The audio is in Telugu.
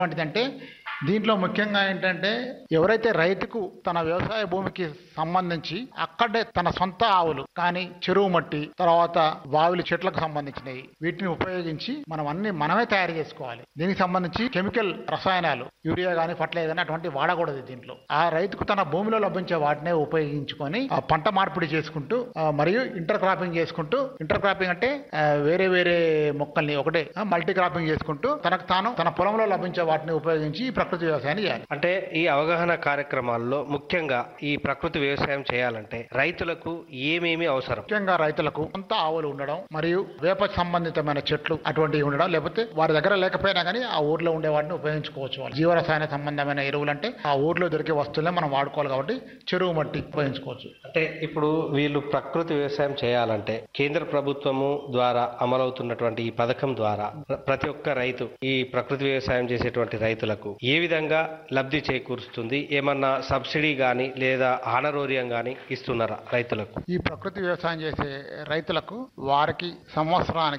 వంటిదంటే దీంట్లో ముఖ్యంగా ఏంటంటే ఎవరైతే రైతుకు తన వ్యవసాయ భూమికి సంబంధించి అక్కడే తన సొంత ఆవులు కానీ చెరువు మట్టి తర్వాత బావిలు చెట్లకు సంబంధించినవి వీటిని ఉపయోగించి మనం అన్ని మనమే తయారు చేసుకోవాలి దీనికి సంబంధించి కెమికల్ రసాయనాలు యూరియా కానీ ఫర్టిలైజర్ కానీ అటువంటి వాడకూడదు దీంట్లో ఆ రైతుకు తన భూమిలో లభించే వాటినే ఉపయోగించుకొని ఆ పంట మార్పిడి చేసుకుంటూ ఆ, మరియు ఇంటర్ క్రాపింగ్ చేసుకుంటూ ఇంటర్ క్రాపింగ్ అంటే ఆ, వేరే వేరే మొక్కల్ని ఒకటే మల్టీ క్రాపింగ్ చేసుకుంటూ తనకు తాను తన పొలంలో లభించే వాటిని ఉపయోగించి ఈ ప్రకృతి వ్యవసాయాన్ని చేయాలి అంటే ఈ అవగాహన కార్యక్రమాల్లో ముఖ్యంగా ఈ ప్రకృతి వ్యవసాయం చేయాలంటే రైతులకు ఏమేమి అవసరం ముఖ్యంగా రైతులకు సొంత ఆవులు ఉండడం మరియు వేప సంబంధితమైన చెట్లు అటువంటివి ఉండడం లేకపోతే వారి దగ్గర లేకపోయినా కానీ ఆ ఊర్లో ఉండే వాటిని ఉపయోగించుకోవచ్చు వాళ్ళు జీవరసాయన సంబంధమైన ఎరువులు అంటే ఆ ఊర్లో దొరికే వస్తువులే మనం వాడుకోవాలి కాబట్టి చెరువు మట్టి ఉపయోగించుకోవచ్చు అంటే ఇప్పుడు వీళ్ళు ప్రకృతి వ్యవసాయం చేయాలంటే కేంద్ర ప్రభుత్వము ద్వారా అమలవుతున్నటువంటి ఈ పథకం ద్వారా ప్ర- ప్రతి ఒక్క రైతు ఈ ప్రకృతి వ్యవసాయం చేసేటువంటి రైతులకు ఏ విధంగా లబ్ధి చేకూరుస్తుంది ఏమన్నా సబ్సిడీ గాని లేదా ఆనరోర్యం గాని ఇస్తున్నారా రైతులకు ఈ ప్రకృతి వ్యవసాయం చేసే రైతులకు వారికి సంవత్సరానికి